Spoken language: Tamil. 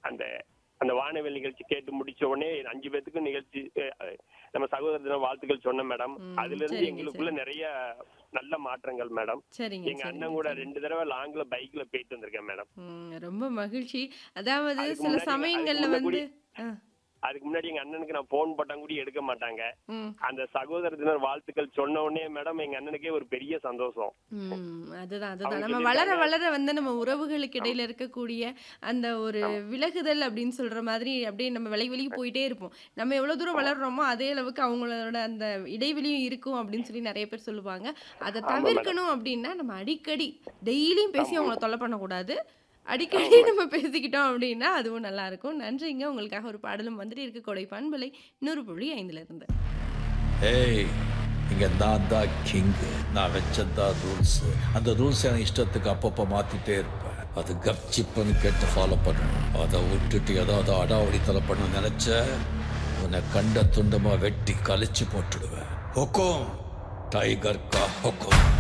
அந்த அந்த வானவில் நிகழ்ச்சி கேட்டு முடிச்ச உடனே அஞ்சு பேத்துக்கும் நிகழ்ச்சி அஹ், அஹ், நம்ம சகோதர தின வாழ்த்துக்கள் சொன்னோம் மேடம் ம், அதுல இருந்து சரிங்க, எங்களுக்குள்ள நிறைய நல்ல மாற்றங்கள் மேடம் சரிங்க எங்க சரிங்க, அண்ணன் கூட சரிங்க. ரெண்டு தடவை லாங்ல பைக்ல போயிட்டு வந்திருக்கேன் மேடம் ம், ரொம்ப மகிழ்ச்சி அதாவது அதுக்கு சில முன்னாடி- சமயங்கள்ல அதுக்கு வந்து முன்னாடி- ஆ, அதுக்கு முன்னாடி எங்க அண்ணனுக்கு நான் போன் போட்டாங்க கூட எடுக்க மாட்டாங்க ம், அந்த சகோதர தினர் வாழ்த்துக்கள் சொன்ன உடனே மேடம் எங்க அண்ணனுக்கே ஒரு பெரிய சந்தோஷம் ம், அதுதான் அதுதான் அவங்க நம்ம வளர சொல்லியிருக்காங்க. வளர வந்து நம்ம உறவுகளுக்கு இடையில இருக்கக்கூடிய அந்த ஒரு விலகுதல் அப்படின்னு சொல்ற மாதிரி அப்படியே நம்ம விலை வெளியே போயிட்டே இருப்போம் நம்ம எவ்வளவு தூரம் வளர்றோமோ அதே அளவுக்கு அவங்களோட அந்த இடைவெளியும் இருக்கும் அப்படின்னு சொல்லி நிறைய பேர் சொல்லுவாங்க அதை ஆமா, தவிர்க்கணும் அப்படின்னா நம்ம அடிக்கடி டெய்லியும் பேசி அவங்கள தொல்லை பண்ணக்கூடாது அடிக்கடி நம்ம பேசிக்கிட்டோம் அப்படின்னா அதுவும் நல்லா இருக்கும் நன்றிங்க உங்களுக்காக ஒரு பாடலும் வந்துட்டு இருக்க கொடை பண்பலை நூறு புள்ளி ஐந்துல இருந்து ஏய் இங்க நான் தான் கிங்கு நான் வச்சதான் ரூல்ஸ் அந்த ரூல்ஸ் என் இஷ்டத்துக்கு அப்பப்போ மாத்திட்டே இருப்பேன் அது கப்சிப்புன்னு கேட்டு ஃபாலோ பண்ணணும் அதை விட்டுட்டு ஏதாவது அடாவடித்தலை பண்ண நினைச்ச உன்னை கண்ட துண்டமா வெட்டி கழிச்சு போட்டுடுவேன் ஹொக்கோம் டைகர் கா ஹொக்கோம்